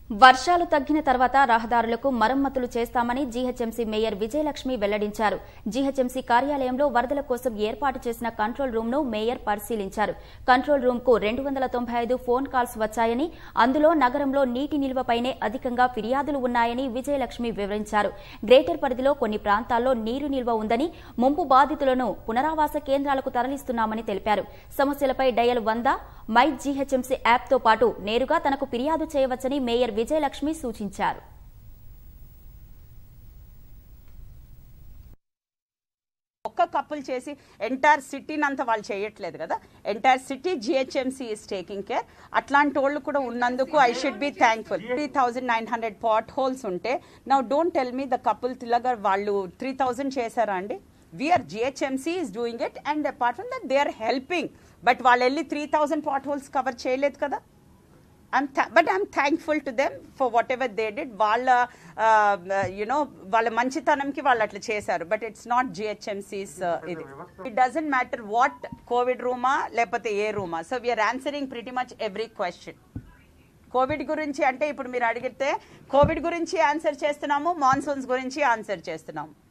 వర్షాలు తగ్గిన తర్వాత రహదారులకు మరమ్మతులు చేస్తామని జీహెచ్ఎంసీ మేయర్ విజయలక్ష్మి వెల్లడించారు జీహెచ్ఎంసీ కార్యాలయంలో వరదల కోసం ఏర్పాటు చేసిన కంట్రోల్ రూమ్ ను మేయర్ పరిశీలించారు కంట్రోల్ రూమ్ కు రెండు వందల తొంభై ఐదు ఫోన్ కాల్స్ వచ్చాయని అందులో నగరంలో నీటి నిల్వపైనే అధికంగా ఫిర్యాదులు ఉన్నాయని విజయలక్ష్మి వివరించారు గ్రేటర్ పరిధిలో కొన్ని ప్రాంతాల్లో నీరు నిల్వ ఉందని ముంపు బాధితులను పునరావాస కేంద్రాలకు తరలిస్తున్నామని తెలిపారు సమస్యలపై డయల్ వంద మై జీహెచ్ఎంసీ యాప్తో పాటు నేరుగా తనకు ఫిర్యాదు చేయవచ్చని మేయర్ విజయలక్ష్మి సూచించారు ఒక్క కప్పులు చేసి ఎంటైర్ సిటీని అంతా వాళ్ళు చేయట్లేదు కదా entire city GHMC is taking care అట్లాంటి వాళ్ళు కూడా ఉన్నందుకు I should be thankful three thousand nine hundred pot holes ఉంటే now don't tell me the couple తిలగర్ వాళ్ళు త్రీ థౌజండ్ చేశారా అండి we are GHMC is doing it and apart from that they are helping but వాళ్ళు వెళ్ళి three thousand pot holes cover చేయలేదు కదా I'm but I'm thankful to them for whatever they did వాళ్ళ you know వాళ్ళ మంచితనంకి వాళ్ళు అట్లా చేశారు బట్ ఇట్స్ నాట్ జిహెచ్ఎంసీస్ ఇది it doesn't matter what covid రూమా లేకపోతే ఏ రూమా so we are answering pretty much every question covid గురించి అంటే ఇప్పుడు మీరు అడిగితే కోవిడ్ గురించి ఆన్సర్ చేస్తున్నాము మాన్సూన్స్ గురించి ఆన్సర్ చేస్తున్నాము